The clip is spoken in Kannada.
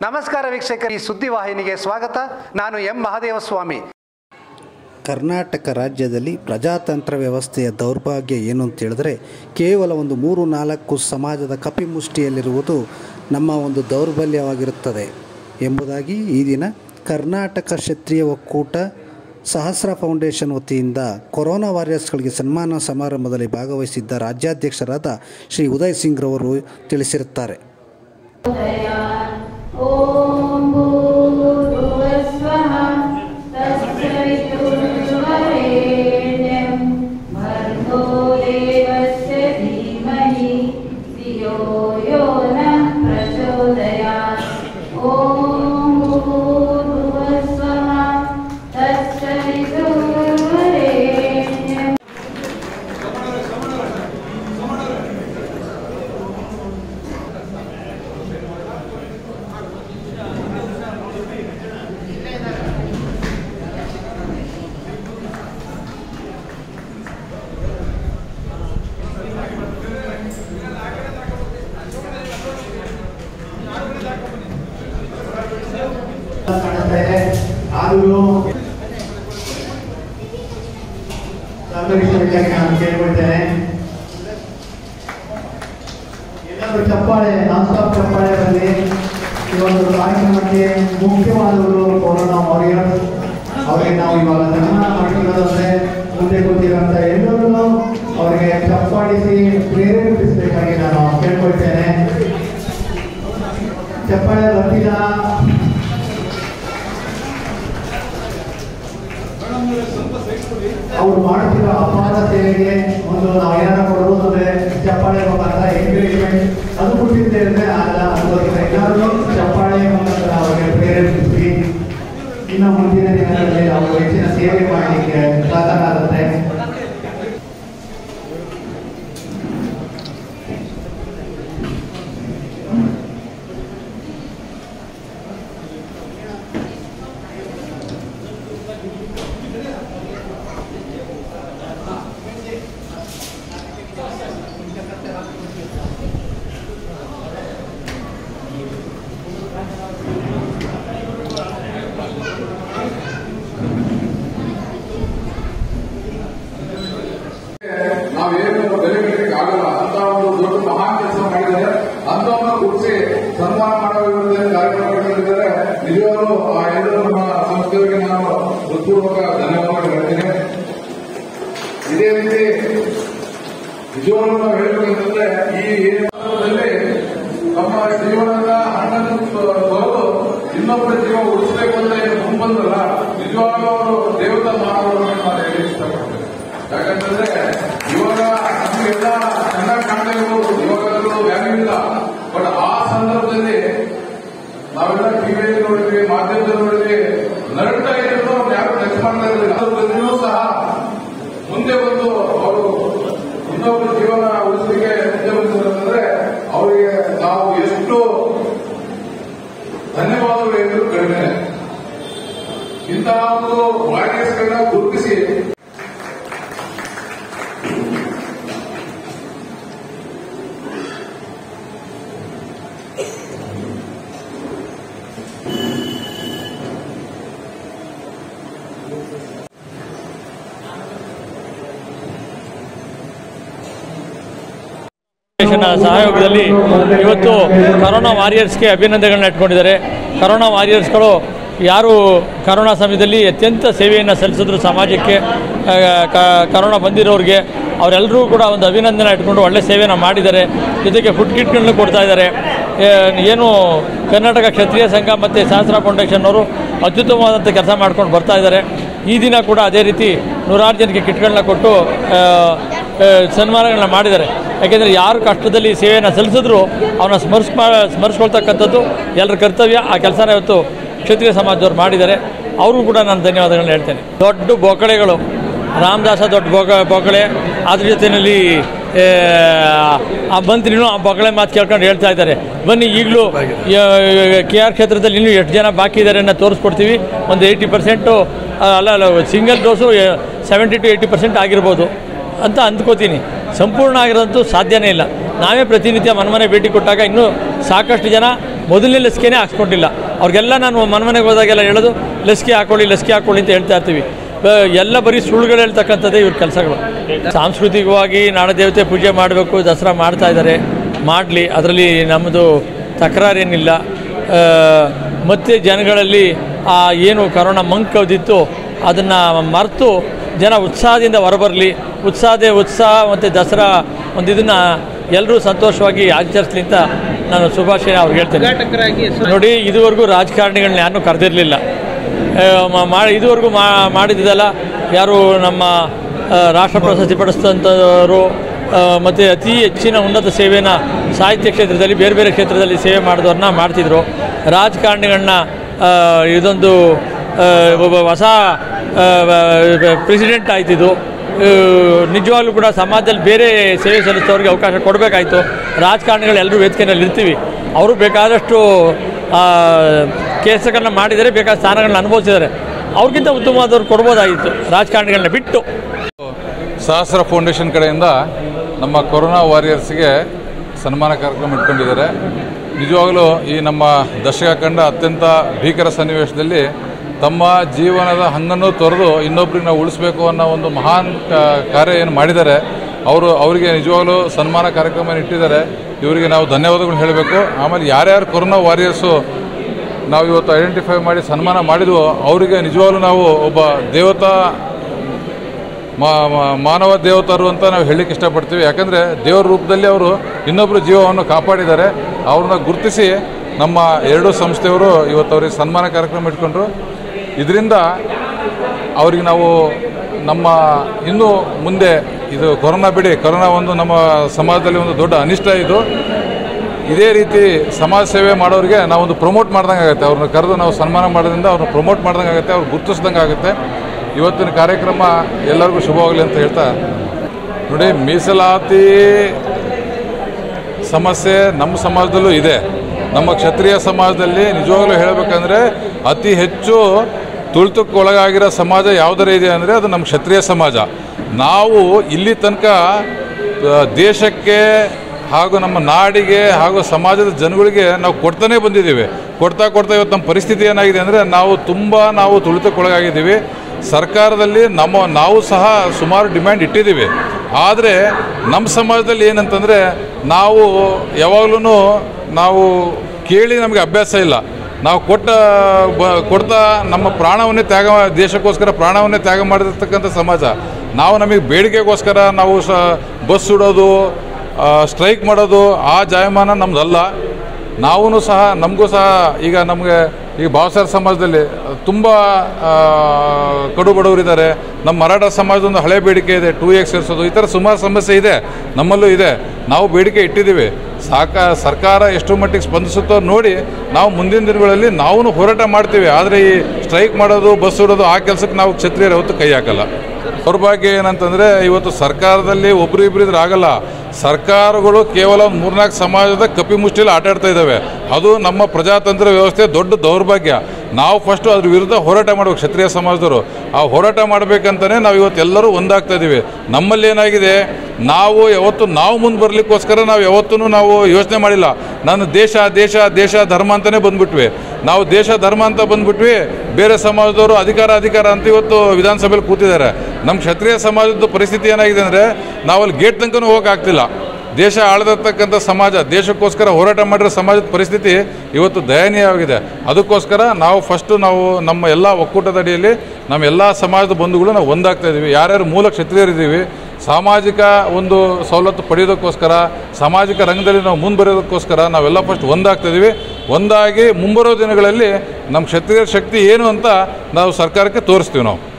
ನಮಸ್ಕಾರ ವೀಕ್ಷಕರು ಈ ಸುದ್ದಿವಾಹಿನಿಗೆ ಸ್ವಾಗತ ನಾನು ಎಂ ಮಹಾದೇವಸ್ವಾಮಿ ಕರ್ನಾಟಕ ರಾಜ್ಯದಲ್ಲಿ ಪ್ರಜಾತಂತ್ರ ವ್ಯವಸ್ಥೆಯ ದೌರ್ಭಾಗ್ಯ ಏನು ಅಂತ ಹೇಳಿದ್ರೆ ಕೇವಲ ಒಂದು ಮೂರು ನಾಲ್ಕು ಸಮಾಜದ ಕಪಿಮುಷ್ಟಿಯಲ್ಲಿರುವುದು ನಮ್ಮ ಒಂದು ದೌರ್ಬಲ್ಯವಾಗಿರುತ್ತದೆ ಎಂಬುದಾಗಿ ಈ ದಿನ ಕರ್ನಾಟಕ ಕ್ಷತ್ರಿಯ ಒಕ್ಕೂಟ ಸಹಸ್ರ ಫೌಂಡೇಶನ್ ವತಿಯಿಂದ ಕೊರೋನಾ ವಾರಿಯರ್ಸ್ಗಳಿಗೆ ಸನ್ಮಾನ ಸಮಾರಂಭದಲ್ಲಿ ಭಾಗವಹಿಸಿದ್ದ ರಾಜ್ಯಾಧ್ಯಕ್ಷರಾದ ಶ್ರೀ ಉದಯ್ ಸಿಂಗ್ ರವರು ತಿಳಿಸಿರುತ್ತಾರೆ ॐ भूर्भुवस्वः तत्सवितुर्वरेण्यं भर्गो देवस्य धीमहि धियो यो नः प्रचोदयात् ॐ भूर्भुवस्वः तत्सवितुर्वरेण्यम् ಕಾಣಿಸ್ತಾ ಇದೆ ಆದರೂ ಸಹಕರಿಸಬೇಕಾಗಿ ನಾನು ಕೇಳ್ಕೊಳ್ತೇನೆ ಎಲ್ಲರೂ ಚಪ್ಪಾಳೆ ನಾನ್ ಸ್ಟಾಪ್ ಚಪ್ಪಾಳೆ ಬರಲಿ ಈ ಒಂದು ಕಾರ್ಯಕ್ರಮಕ್ಕೆ ಮುಖ್ಯವಾದವರು ಕೊರೋನಾ ವಾರಿಯರ್ಸ್ ಅವರಿಗೆ ನಾವು ಇವಾಗ ಸನ್ಮಾನ ಮಾಡಿರೋದಂದ್ರೆ ಮುಂದೆ ಕೂತಿರುವಂತ ಎಲ್ಲರೂ ಅವರಿಗೆ ಚಪ್ಪಾಡಿಸಿ ಪ್ರೇರೇಪಿಸಬೇಕಾಗಿ ನಾನು ಕೇಳ್ಕೊಳ್ತೇನೆ ಚಪ್ಪಾಳೆ ಬರ್ತಿಲ್ಲ ಅವ್ರು ಮಾಡ್ತಿರೋ ಅಪಾರ ಸೇವೆಗೆ ಒಂದು ನಾವು ಏನಾರ ಕೊಡಬಹುದು ಅಂದ್ರೆ ಚಪ್ಪಾಳೆ ಮುಖಾಂತರ ಎಂಕರೇಜ್ಮೆಂಟ್ ಅದು ಕೊಟ್ಟಿದ್ದೆ ಅಂದ್ರೆ ಅಲ್ಲ ಅದಕ್ಕೋಸ್ಕರ ಎಲ್ಲರೂ ಚಪ್ಪಾಳೆ ಮುಖಾಂತರ ಅವರಿಗೆ ಪ್ರೇರೇಪಿಸಿ ಇನ್ನು ಮುಂದಿನ ದಿನಗಳಲ್ಲಿ ಅವರು ಹೆಚ್ಚಿನ ಸೇವೆ ಮಾಡಲಿಕ್ಕೆ ಸಹಕಾರ ಆಗುತ್ತೆ ನಾವೇನು ಬೆಲೆ ಕಟ್ಟಲಿಕ್ಕೆ ಆಗಲ್ಲ ಅಂತ ಒಂದು ದೊಡ್ಡ ಮಹಾನ್ ಕೆಲಸ ಮಾಡಿದ್ದಾರೆ ಅಂತವನ್ನ ಕೂರಿಸಿ ಸನ್ಮಾನ ಮಾಡುವ ಕಾರ್ಯಕ್ರಮಗಳಿದ್ದಾರೆ ನಿಜವಾಗ್ಲೂ ಆ ಎಲ್ಲರೂ ನಮ್ಮ ಸಂಸ್ಥೆಯವರಿಗೆ ನಾನು ಹೃತ್ಪೂರ್ವಕ ಧನ್ಯವಾದಗಳು ಹೇಳ್ತೀನಿ ಇದೇ ರೀತಿ ನಿಜವಾಗ್ಲೂ ನಾವು ಹೇಳ್ಬೇಕಂತಂದ್ರೆ ಈ ಏರಿಯಾದಲ್ಲಿ ನಮ್ಮ ಜೀವನದ ಹಣ್ಣನ್ನು ತೊರೆದು ಇನ್ನೊಬ್ಬರ ಜೀವ ಉಳಿಸಬೇಕು ಅಂತ ಏನು ಮುಂಬಂದಲ್ಲ ನಿಜವಾಗ್ಲೂ ಅವರು ದೇವತಾ ಮಾನವರು ಅಂತ ನಾನು ಹೇಳಿ ಇಷ್ಟಪಡ್ತೇನೆ ಯಾಕಂತಂದ್ರೆ ಇವಾಗ ನಮಗೆಲ್ಲ ಚೆನ್ನಾಗಿ ಕಾಣ್ತಾ ಇರ್ಬೋದು ಇವಾಗಲೂ ವ್ಯಾಲ್ಯೂ ಇಲ್ಲ ಬಟ್ ಆ ಸಂದರ್ಭದಲ್ಲಿ ನಾವೆಲ್ಲ ಟಿವಿಯಲ್ಲಿ ನೋಡಿದ್ವಿ ಮಾಧ್ಯಮದಲ್ಲಿ ನೋಡಿದ್ವಿ ನರಳ್ತಾ ಇದ್ರು ಅವ್ರು ಯಾರು ಟಚ್ ಮಾಡ್ತಾ ಇರಲಿಲ್ಲ ಅದ್ರಲ್ಲೂ ಸಹ ಮುಂದೆ ಬಂದು ಅವರು ಇನ್ನೊಬ್ಬರ ಜೀವನ ಉಳಿಸಲಿಕ್ಕೆ ಮುಂದೆ ಬಂದಿರೋದಂದ್ರೆ ಅವರಿಗೆ ನಾವು ಎಷ್ಟು ಧನ್ಯವಾದಗಳು ಹೇಳಿದ್ರು ಕಡಿಮೆ ಇಂತಹ ಒಂದು ವಾರಿಯರ್ಸ್ಗಳನ್ನ ಗುರುತಿಸಿ ಫೌಂಡೇಶನ್ ಸಹಯೋಗದಲ್ಲಿ ಇವತ್ತು ಕರೋನಾ ವಾರಿಯರ್ಸ್ಗೆ ಅಭಿನಂದನೆಗಳನ್ನ ಇಟ್ಕೊಂಡಿದ್ದಾರೆ ಕರೋನಾ ವಾರಿಯರ್ಸ್ಗಳು ಯಾರು ಕರೋನಾ ಸಮಯದಲ್ಲಿ ಅತ್ಯಂತ ಸೇವೆಯನ್ನು ಸಲ್ಲಿಸಿದ್ರು ಸಮಾಜಕ್ಕೆ ಆ, ಕ- ಕರೋನಾ ಬಂದಿರೋರಿಗೆ ಅವರೆಲ್ಲರೂ ಕೂಡ ಒಂದು ಅಭಿನಂದನೆ ಇಟ್ಕೊಂಡು ಒಳ್ಳೆ ಸೇವೆಯನ್ನು ಮಾಡಿದ್ದಾರೆ ಜೊತೆಗೆ ಫುಡ್ ಕಿಟ್ಗಳನ್ನ ಕೊಡ್ತಾ ಇದ್ದಾರೆ ಏ, ಏನು ಕರ್ನಾಟಕ ಕ್ಷತ್ರಿಯ ಸಂಘ ಮತ್ತು ಸಹಸ್ರ ಫೌಂಡೇಶನ್ ಅವರು ಅತ್ಯುತ್ತಮವಾದಂಥ ಕೆಲಸ ಮಾಡ್ಕೊಂಡು ಬರ್ತಾ ಇದ್ದಾರೆ ಈ ದಿನ ಕೂಡ ಅದೇ ರೀತಿ ನೂರಾರು ಜನಕ್ಕೆ ಕಿಟ್ಗಳನ್ನ ಕೊಟ್ಟು ಆ, ಆ, ಸನ್ಮಾನಗಳನ್ನ ಮಾಡಿದ್ದಾರೆ ಯಾಕೆಂದರೆ ಯಾರು ಕಷ್ಟದಲ್ಲಿ ಸೇವೆಯನ್ನು ಸಲ್ಲಿಸಿದ್ರು ಅವನ್ನ ಸ್ಮರಿಸ್ ಸ್ಮರಿಸ್ಕೊಳ್ತಕ್ಕಂಥದ್ದು ಎಲ್ಲರ ಕರ್ತವ್ಯ ಆ ಕೆಲಸನ ಇವತ್ತು ಕ್ಷತ್ರಿಯ ಸಮಾಜದವ್ರು ಮಾಡಿದ್ದಾರೆ ಅವ್ರಿಗೂ ಕೂಡ ನಾನು ಧನ್ಯವಾದಗಳನ್ನ ಹೇಳ್ತೇನೆ ದೊಡ್ಡ ಬೊಕಳೆಗಳು ರಾಮದಾಸ ದೊಡ್ಡ ಬೊಕ ಬೊಕಳೆ ಅದ್ರ ಜೊತೆಯಲ್ಲಿ ಆ, ಆ ಮಂತ್ರಿನೂ ಆ ಬೊಕಳೆ ಮಾತು ಕೇಳ್ಕೊಂಡು ಹೇಳ್ತಾ ಇದ್ದಾರೆ ಬನ್ನಿ ಈಗಲೂ ಕೆ ಆರ್ ಕ್ಷೇತ್ರದಲ್ಲಿ ಇನ್ನೂ ಎಷ್ಟು ಜನ ಬಾಕಿ ಇದ್ದಾರೆ ಅನ್ನೋ ತೋರಿಸ್ಕೊಡ್ತೀವಿ ಒಂದು ಏಯ್ಟಿ ಪರ್ಸೆಂಟು ಅಲ್ಲ ಅಲ್ಲ single dose seventy to eighty percent ಆಗಿರ್ಬೋದು ಅಂತ ಅಂದ್ಕೋತೀನಿ ಸಂಪೂರ್ಣ ಆಗಿರೋದಂತೂ ಸಾಧ್ಯನೇ ಇಲ್ಲ ನಾವೇ ಪ್ರತಿನಿತ್ಯ ಮನೆ ಮನೆ ಭೇಟಿ ಕೊಟ್ಟಾಗ ಇನ್ನೂ ಸಾಕಷ್ಟು ಜನ ಮೊದಲನೇ ಲಸಿಕೆನೇ ಹಾಕ್ಸ್ಕೊಂಡಿಲ್ಲ ಅವ್ರಿಗೆಲ್ಲ ನಾನು ಮನೆ ಮನೆಗೆ ಹೋದಾಗೆಲ್ಲ ಹೇಳೋದು ಲಸಿಕೆ ಹಾಕೊಳ್ಳಿ ಲಸಿಕೆ ಹಾಕೊಳ್ಳಿ ಅಂತ ಹೇಳ್ತಾ ಇರ್ತೀವಿ ಬ- ಎಲ್ಲ ಬರೀ ಸುಳ್ಳುಗಳು ಹೇಳ್ತಕ್ಕಂಥದ್ದೇ ಇವ್ರ ಕೆಲಸಗಳು ಸಾಂಸ್ಕೃತಿಕವಾಗಿ ನಾಡದೇವತೆ ಪೂಜೆ ಮಾಡಬೇಕು ದಸರಾ ಮಾಡ್ತಾ ಇದ್ದಾರೆ ಮಾಡಲಿ ಅದರಲ್ಲಿ ನಮ್ಮದು ತಕರಾರೇನಿಲ್ಲ ಆ, ಮತ್ತೆ ಜನಗಳಲ್ಲಿ ಆ ಏನು ಕರೋನಾ ಮಂಕ್ ಕವ್ದಿತ್ತು ಅದನ್ನು ಮರೆತು ಜನ ಉತ್ಸಾಹದಿಂದ ಹೊರಬರಲಿ ಉತ್ಸಾಹದೇ ಉತ್ಸಾಹ ಮತ್ತು ದಸರಾ ಒಂದು ಇದನ್ನು ಎಲ್ಲರೂ ಸಂತೋಷವಾಗಿ ಆಚರಿಸಲಿ ಅಂತ ನಾನು ಶುಭಾಶಯ ಅವ್ರಿಗೆ ಹೇಳ್ತೇನೆ ನೋಡಿ ಇದುವರೆಗೂ ರಾಜಕಾರಣಿಗಳನ್ನ ಯಾರನ್ನೂ ಕರೆದಿರಲಿಲ್ಲ ಮಾಡಿ ಇದುವರೆಗೂ ಮಾ ಮಾಡಿದ್ದಲ್ಲ ಯಾರು ನಮ್ಮ ಆ, ರಾಷ್ಟ್ರ ಪ್ರಶಸ್ತಿ ಪಡಿಸಿದಂಥವರು ಮತ್ತು ಅತಿ ಹೆಚ್ಚಿನ ಉನ್ನತ ಸೇವೆನ ಸಾಹಿತ್ಯ ಕ್ಷೇತ್ರದಲ್ಲಿ ಬೇರೆ ಬೇರೆ ಕ್ಷೇತ್ರದಲ್ಲಿ ಸೇವೆ ಮಾಡಿದವ್ರನ್ನ ಮಾಡ್ತಿದ್ರು ರಾಜಕಾರಣಿಗಳನ್ನ ಆ, ಇದೊಂದು ಆ, ಒಬ್ಬ ಹೊಸ ಪ್ರೆಸಿಡೆಂಟ್ ಆಯ್ತಿದ್ದು ಆ, ನಿಜವಾಗ್ಲೂ ಕೂಡ ಸಮಾಜದಲ್ಲಿ ಬೇರೆ ಸೇವೆ ಸಲ್ಲಿಸೋರಿಗೆ ಅವಕಾಶ ಕೊಡಬೇಕಾಯ್ತು ರಾಜಕಾರಣಿಗಳು ಎಲ್ಲರೂ ವೇದಿಕೆಯಲ್ಲಿ ಇರ್ತೀವಿ ಅವರು ಬೇಕಾದಷ್ಟು ಕೇಸಗಳನ್ನ ಮಾಡಿದರೆ ಬೇಕಾದ ಸ್ಥಾನಗಳನ್ನ ಅನುಭವಿಸಿದ್ದಾರೆ ಅವ್ರಿಗಿಂತ ಉತ್ತಮವಾದವ್ರು ಕೊಡ್ಬೋದಾಗಿತ್ತು ರಾಜಕಾರಣಿಗಳನ್ನ ಬಿಟ್ಟು ಸಹಸ್ರ ಫೌಂಡೇಶನ್ ಕಡೆಯಿಂದ ನಮ್ಮ ಕೊರೋನಾ ವಾರಿಯರ್ಸ್ಗೆ ಸನ್ಮಾನ ಕಾರ್ಯಕ್ರಮ ಇಟ್ಕೊಂಡಿದ್ದಾರೆ ನಿಜವಾಗಲೂ ಈ ನಮ್ಮ ದಶಕ ಕಂಡ ಅತ್ಯಂತ ಭೀಕರ ಸನ್ನಿವೇಶದಲ್ಲಿ ತಮ್ಮ ಜೀವನದ ಹಂಗನ್ನು ತೊರೆದು ಇನ್ನೊಬ್ರಿಗೆ ನಾವು ಉಳಿಸ್ಬೇಕು ಅನ್ನೋ ಒಂದು ಮಹಾನ್ ಕ- ಕಾರ್ಯ ಏನು ಮಾಡಿದ್ದಾರೆ ಅವರು ಅವರಿಗೆ ನಿಜವಾಗಲೂ ಸನ್ಮಾನ ಕಾರ್ಯಕ್ರಮ ಇಟ್ಟಿದ್ದಾರೆ ಇವರಿಗೆ ನಾವು ಧನ್ಯವಾದಗಳು ಹೇಳಬೇಕು ಆಮೇಲೆ ಯಾರ್ಯಾರು ಕೊರೋನಾ ವಾರಿಯರ್ಸು ನಾವು ಇವತ್ತು ಐಡೆಂಟಿಫೈ ಮಾಡಿ ಸನ್ಮಾನ ಮಾಡಿದ್ವೋ ಅವರಿಗೆ ನಿಜವಾಗ್ಲೂ ನಾವು ಒಬ್ಬ ದೇವತಾ ಮಾ- ಮಾ- ಮಾನವ ದೇವತರು ಅಂತ ನಾವು ಹೇಳಲಿಕ್ಕೆ ಇಷ್ಟಪಡ್ತೀವಿ ಯಾಕಂದರೆ ದೇವರ ರೂಪದಲ್ಲಿ ಅವರು ಇನ್ನೊಬ್ಬರು ಜೀವವನ್ನು ಕಾಪಾಡಿದ್ದಾರೆ ಅವ್ರನ್ನ ಗುರುತಿಸಿ ನಮ್ಮ ಎರಡು ಸಂಸ್ಥೆಯವರು ಇವತ್ತು ಅವ್ರಿಗೆ ಸನ್ಮಾನ ಕಾರ್ಯಕ್ರಮ ಇಟ್ಕೊಂಡ್ರು ಇದರಿಂದ ಅವ್ರಿಗೆ ನಾವು ನಮ್ಮ ಇನ್ನೂ ಮುಂದೆ ಇದು ಕೊರೋನಾ ಬಿಡಿ ಕೊರೋನಾ ಒಂದು ನಮ್ಮ ಸಮಾಜದಲ್ಲಿ ಒಂದು ದೊಡ್ಡ ಅನಿಷ್ಟ ಇದು ಇದೇ ರೀತಿ ಸಮಾಜ ಸೇವೆ ಮಾಡೋರಿಗೆ ನಾವೊಂದು ಪ್ರಮೋಟ್ ಮಾಡ್ದಂಗೆ ಆಗುತ್ತೆ ಅವ್ರನ್ನ ಕರೆದು ನಾವು ಸನ್ಮಾನ ಮಾಡೋದ್ರಿಂದ ಅವ್ರನ್ನ ಪ್ರಮೋಟ್ ಮಾಡ್ದಂಗೆ ಆಗುತ್ತೆ ಅವ್ರು ಗುರುತಿಸ್ದಂಗೆ ಆಗುತ್ತೆ ಇವತ್ತಿನ ಕಾರ್ಯಕ್ರಮ ಎಲ್ಲರಿಗೂ ಶುಭವಾಗಲಿ ಅಂತ ಹೇಳ್ತಾ ನೋಡಿ ಮೀಸಲಾತಿ ಸಮಸ್ಯೆ ನಮ್ಮ ಸಮಾಜದಲ್ಲೂ ಇದೆ ನಮ್ಮ ಕ್ಷತ್ರಿಯ ಸಮಾಜದಲ್ಲಿ ನಿಜವಾಗ್ಲೂ ಹೇಳಬೇಕಂದ್ರೆ ಅತಿ ಹೆಚ್ಚು ತುಳಿತಕ್ಕೆ ಒಳಗಾಗಿರೋ ಸಮಾಜ ಯಾವುದರ ಇದೆ ಅಂದರೆ ಅದು ನಮ್ಮ ಕ್ಷತ್ರಿಯ ಸಮಾಜ ನಾವು ಇಲ್ಲಿ ತನಕ ಆ, ದೇಶಕ್ಕೆ ಹಾಗೂ ನಮ್ಮ ನಾಡಿಗೆ ಹಾಗೂ ಸಮಾಜದ ಜನಗಳಿಗೆ ನಾವು ಕೊಡ್ತಾನೆ ಬಂದಿದ್ದೀವಿ ಕೊಡ್ತಾ ಕೊಡ್ತಾ ಇವತ್ತು ನಮ್ಮ ಪರಿಸ್ಥಿತಿ ಏನಾಗಿದೆ ಅಂದರೆ ನಾವು ತುಂಬ ನಾವು ತುಳಿತಕ್ಕೊಳಗಾಗಿದ್ದೀವಿ ಸರ್ಕಾರದಲ್ಲಿ ನಮ್ಮ ನಾವು ಸಹ ಸುಮಾರು ಡಿಮ್ಯಾಂಡ್ ಇಟ್ಟಿದ್ದೀವಿ ಆದರೆ ನಮ್ಮ ಸಮಾಜದಲ್ಲಿ ಏನಂತಂದರೆ ನಾವು ಯಾವಾಗಲೂ ನಾವು ಕೇಳಿ ನಮಗೆ ಅಭ್ಯಾಸ ಇಲ್ಲ ನಾವು ಕೊಟ್ಟ ಬ ಕೊಡ್ತಾ ನಮ್ಮ ಪ್ರಾಣವನ್ನೇ ತ್ಯಾಗ ದೇಶಕ್ಕೋಸ್ಕರ ಪ್ರಾಣವನ್ನೇ ತ್ಯಾಗ ಮಾಡಿರ್ತಕ್ಕಂಥ ಸಮಾಜ ನಾವು ನಮಗೆ ಬೇಡಿಕೆಗೋಸ್ಕರ ನಾವು ಸ ಬಸ್ ಸುಡೋದು ಸ್ಟ್ರೈಕ್ ಮಾಡೋದು ಆ ಜಾಯಮಾನ ನಮ್ದಲ್ಲ ನಾವೂ ಸಹ ನಮಗೂ ಸಹ ಈಗ ನಮಗೆ ಈಗ ಭಾವಸಾರ ಸಮಾಜದಲ್ಲಿ ತುಂಬ ಕಡು ಬಡವರಿದ್ದಾರೆ ನಮ್ಮ ಮರಾಠ ಸಮಾಜದೊಂದು ಹಳೆ ಬೇಡಿಕೆ ಇದೆ ಟೂ ಎಕ್ಸ್ ಇರಿಸೋದು ಈ ಥರ ಸುಮಾರು ಸಮಸ್ಯೆ ಇದೆ ನಮ್ಮಲ್ಲೂ ಇದೆ ನಾವು ಬೇಡಿಕೆ ಇಟ್ಟಿದ್ದೀವಿ ಸಾಕ ಸರ್ಕಾರ ಎಷ್ಟು ಮಟ್ಟಿಗೆ ಸ್ಪಂದಿಸುತ್ತೋ ನೋಡಿ ನಾವು ಮುಂದಿನ ದಿನಗಳಲ್ಲಿ ನಾವು ಹೋರಾಟ ಮಾಡ್ತೀವಿ ಆದರೆ ಈ ಸ್ಟ್ರೈಕ್ ಮಾಡೋದು ಬಸ್ ಇಡೋದು ಆ ಕೆಲಸಕ್ಕೆ ನಾವು ಕ್ಷತ್ರಿಯರು ಯಾವತ್ತೂ ಕೈ ಹಾಕಲ್ಲ ದೌರ್ಭಾಗ್ಯ ಏನಂತಂದರೆ ಇವತ್ತು ಸರ್ಕಾರದಲ್ಲಿ ಒಬ್ರು ಇಬ್ರು ಇದ್ರೆ ಆಗಲ್ಲ ಸರ್ಕಾರಗಳು ಕೇವಲ ಒಂದು ಮೂರ್ನಾಲ್ಕು ಸಮಾಜದ ಕಪಿಮುಷ್ಟಿಯಲ್ಲಿ ಆಟ ಆಡ್ತಾ ಇದ್ದಾವೆ ಅದು ನಮ್ಮ ಪ್ರಜಾತಂತ್ರ ವ್ಯವಸ್ಥೆ ದೊಡ್ಡ ದೌರ್ಭಾಗ್ಯ ನಾವು ಫಸ್ಟು ಅದ್ರ ವಿರುದ್ಧ ಹೋರಾಟ ಮಾಡಬೇಕು ಕ್ಷತ್ರಿಯ ಸಮಾಜದವರು ಆ ಹೋರಾಟ ಮಾಡಬೇಕಂತಲೇ ನಾವು ಇವತ್ತು ಎಲ್ಲರೂ ಒಂದಾಗ್ತಾ ಇದ್ದೀವಿ ನಮ್ಮಲ್ಲಿ ಏನಾಗಿದೆ ನಾವು ಯಾವತ್ತು ನಾವು ಮುಂದೆ ಬರಲಿಕ್ಕೋಸ್ಕರ ನಾವು ಯಾವತ್ತೂ ನಾವು ಯೋಚನೆ ಮಾಡಿಲ್ಲ ನಾನು ದೇಶ ದೇಶ ದೇಶ ಧರ್ಮ ಅಂತಲೇ ಬಂದ್ಬಿಟ್ವಿ ನಾವು ದೇಶ ಧರ್ಮ ಅಂತ ಬಂದ್ಬಿಟ್ವಿ ಬೇರೆ ಸಮಾಜದವರು ಅಧಿಕಾರ ಅಧಿಕಾರ ಅಂತ ಇವತ್ತು ವಿಧಾನಸಭೆಯಲ್ಲಿ ಕೂತಿದ್ದಾರೆ ನಮ್ಮ ಕ್ಷತ್ರಿಯ ಸಮಾಜದ ಪರಿಸ್ಥಿತಿ ಏನಾಗಿದೆ ಅಂದರೆ ನಾವಲ್ಲಿ ಗೇಟ್ ತನಕನೂ ಹೋಗೋಕ್ಕಾಗ್ತಿಲ್ಲ ದೇಶ ಆಳದಿರ್ತಕ್ಕಂಥ ಸಮಾಜ ದೇಶಕ್ಕೋಸ್ಕರ ಹೋರಾಟ ಮಾಡಿರೋ ಸಮಾಜದ ಪರಿಸ್ಥಿತಿ ಇವತ್ತು ದಯನೀಯವಾಗಿದೆ ಅದಕ್ಕೋಸ್ಕರ ನಾವು ಫಸ್ಟು ನಾವು ನಮ್ಮ ಎಲ್ಲ ಒಕ್ಕೂಟದ ಅಡಿಯಲ್ಲಿ ನಮ್ಮ ಎಲ್ಲ ಸಮಾಜದ ಬಂಧುಗಳು ನಾವು ಒಂದಾಗ್ತಾ ಇದ್ದೀವಿ ಯಾರ್ಯಾರು ಮೂಲ ಕ್ಷತ್ರಿಯರಿದ್ದೀವಿ ಸಾಮಾಜಿಕ ಒಂದು ಸವಲತ್ತು ಪಡೆಯೋದಕ್ಕೋಸ್ಕರ ಸಾಮಾಜಿಕ ರಂಗದಲ್ಲಿ ನಾವು ಮುಂದುವರಿಯೋದಕ್ಕೋಸ್ಕರ ನಾವೆಲ್ಲ ಫಸ್ಟ್ ಒಂದಾಗ್ತಾ ಇದ್ದೀವಿ ಒಂದಾಗಿ ಮುಂಬರೋ ದಿನಗಳಲ್ಲಿ ನಮ್ಮ ಕ್ಷತ್ರಿಯರ ಶಕ್ತಿ ಏನು ಅಂತ ನಾವು ಸರ್ಕಾರಕ್ಕೆ ತೋರಿಸ್ತೀವಿ ನಾವು